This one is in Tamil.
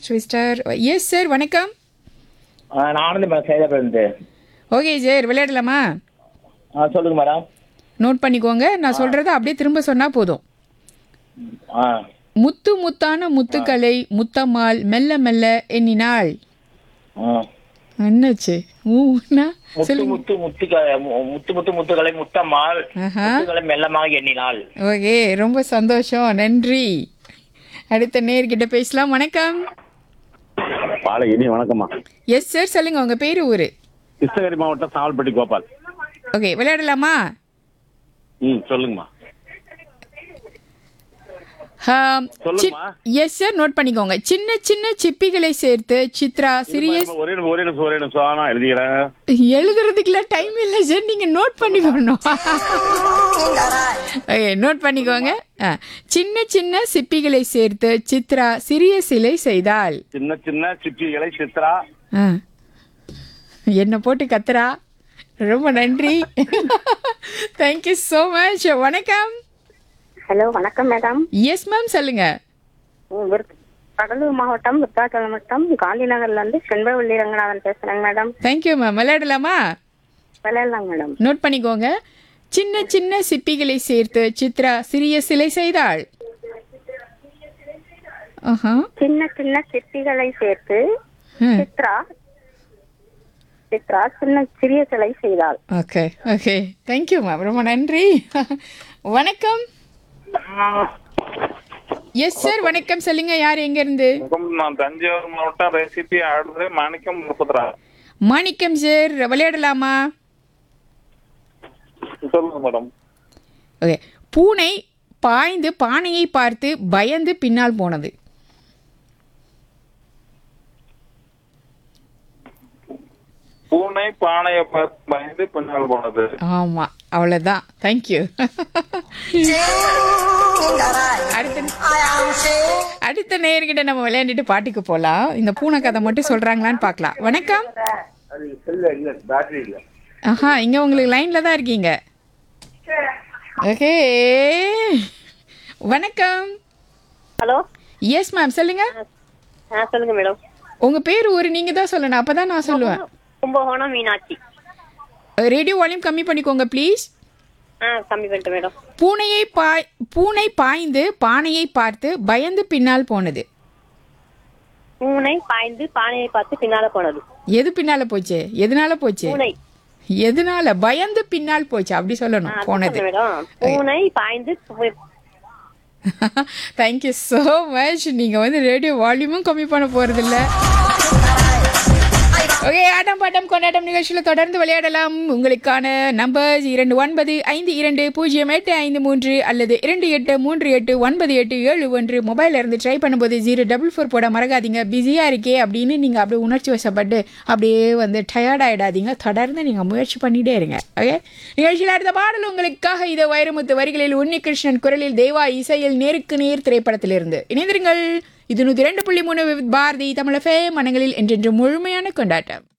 ட்விஸ்டர் எஸ் சார் வணக்கம் ஆ, நான் ஆனந்த் மேடம் சைதாபேருந்து ஓகே சார் விளையாடலாமா ஆ சொல்லுங்க மேடம் நோட் பண்ணிக்கோங்க நான் சொல்கிறத அப்படியே திரும்ப சொன்னால் போதும் ஆ முத்து முத்தான முத்துக்களை முத்தம்மாள் மெல்ல மெல்ல எண்ணினாள் ஆ என்னாச்சு ஊனா முத்து முத்து முத்துக்க மு- முத்து முத்து முத்துக்களை முத்தம்மாள் ஆஹா முத்துக்களை மெல்லமாக எண்ணினாள் ஓகே ரொம்ப சந்தோஷம் நன்றி அடுத்த நேர்கிட்ட பேசலாம் வணக்கம் பாலகிரி வணக்கம்மா எஸ் சார் சொல்லுங்க உங்க பேரு ஊரு கிருஷ்ணகிரி மாவட்டம் சாவல்பட்டி கோபால் ஓகே விளையாடலாமா ம் சொல்லுங்கம்மா சொல்லுங்கம்மா. எஸ் சார் நோட் பண்ணிக்கோங்க சின்ன சின்ன சிப்பிகளை சேர்த்து சித்ரா சிறிய ஒரே நிமிஷம் ஒரே நிமிஷம் ஒரே நிமிஷம் நான் எழுதிக்கிறேன் எழுதுறதுக்குலாம் டைம் இல்லை சார் நீங்க நோட் பண்ணிக்கணும் ஓகே நோட் பண்ணிக்கோங்க ஆ, சின்ன சின்ன சிப்பிகளை சேர்த்து சித்ரா சிறிய சிலை செய்தாள் சின்ன சின்ன சிப்பிகளை சித்ரா ஆ. என்ன போட்டு கத்துறா ரொம்ப நன்றி தேங்க்யூ ஸோ மச் வணக்கம் ஹலோ வணக்கம் மேடம் எஸ் மேம் சொல்லுங்க ம், விருத்- கடலூர் மாவட்டம் விருத்தாச்சலம் மாவட்டம் காந்திநகர்ல இருந்து செண்பவள்ளி ரங்கநாதன் பேசுறேங்க மேடம் தேங்க்யூ மேம் விளையாடலாமா விளையாடலாங்க மேடம் நோட் பண்ணிக்கோங்க சின்ன சின்ன சிப்பிகளை சேர்த்து சித்ரா சிறிய சிலை செய்தாள் ஆஹா சின்ன சின்ன சிற்பிகளை சேர்த்து ம். சித்ரா சித்ரா சின்ன சிறிய சிலை செய்தாள் ஓகே ஓகே தேங்க்யூ மேம் ரொம்ப நன்றி வணக்கம் எஸ் சார் வணக்கம் சொல்லுங்க யார் எங்க இருந்து வணக்கம் நான் தஞ்சாவூர் மாவட்டம் ரெசிபி ஆடுறது மாணிக்கம் முப்பத்ரா மாணிக்கம் சார் விளையாடலாமா சொல்லுங்க மேடம் ஓகே பூனை பாய்ந்து பானையை பார்த்து பயந்து பின்னால் போனது பூனை பானையை பார்த்து பயந்து பின்னால் போனது ஆமா அவ்வளவுதான் தேங்க்யூ அடுத்த அடுத்த நேர்கிட்ட நம்ம விளையாண்டுட்டு பாட்டுக்கு போலாம் இந்த பூனை கதை மட்டும் சொல்றாங்களான்னு பார்க்கலாம் வணக்கம் ஆஹா இங்க உங்களுக்கு லைன்ல தான் இருக்கீங்க ஓகே வணக்கம் ஹலோ எஸ் மேம் சொல்லுங்க ஆ சொல்லுங்க மேடம் உங்க பேர் ஒரு நீங்க தான் சொல்லணும் அப்பதான் நான் சொல்லுவேன் கும்பகோணம் மீனாட்சி ரேடியோ வால்யூம் கம்மி பண்ணிக்கோங்க ப்ளீஸ் ஆ கம்மி பண்ணிட்டு மேடம் பூனையை பாய் பூனை பாய்ந்து பானையை பார்த்து பயந்து பின்னால் போனது பூனை பாய்ந்து பானையை பார்த்து பின்னால போனது எது பின்னால போச்சு எதனால போச்சு பூனை எதனால பயந்து பின்னால் போச்சு அப்படி சொல்லணும் போனது மேடம் பூனை பாய்ந்து தேங்க்யூ ஸோ மச் நீங்கள் வந்து ரேடியோ வால்யூமும் கம்மி பண்ண போகிறதில்ல ஓகே ஆட்டம் பாட்டம் கொண்டாட்டம் நிகழ்ச்சியில் தொடர்ந்து விளையாடலாம் உங்களுக்கான நம்பர் இரண்டு ஒன்பது ஐந்து இரண்டு பூஜ்ஜியம் எட்டு ஐந்து மூன்று அல்லது இரண்டு எட்டு மூன்று எட்டு ஒன்பது எட்டு ஏழு ஒன்று மொபைலில் இருந்து ட்ரை பண்ணும்போது ஜீரோ டபுள் ஃபோர் போட மறக்காதீங்க பிஸியாக இருக்கே அப்படின்னு நீங்கள் அப்படியே உணர்ச்சி வசப்பட்டு அப்படியே வந்து டயர்ட் ஆகிடாதீங்க தொடர்ந்து நீங்கள் முயற்சி பண்ணிகிட்டே இருங்க ஓகே நிகழ்ச்சியில் அடுத்த பாடல் உங்களுக்காக இது வைரமுத்து வரிகளில் உன்னிகிருஷ்ணன் குரலில் தேவா இசையில் நேருக்கு நேர் திரைப்படத்திலிருந்து இணைந்திருங்கள் இது நூற்றி ரெண்டு புள்ளி மூணு பாரதி தமிழ் ஃபே மனங்களில் என்றென்று முழுமையான கொண்டாட்டம்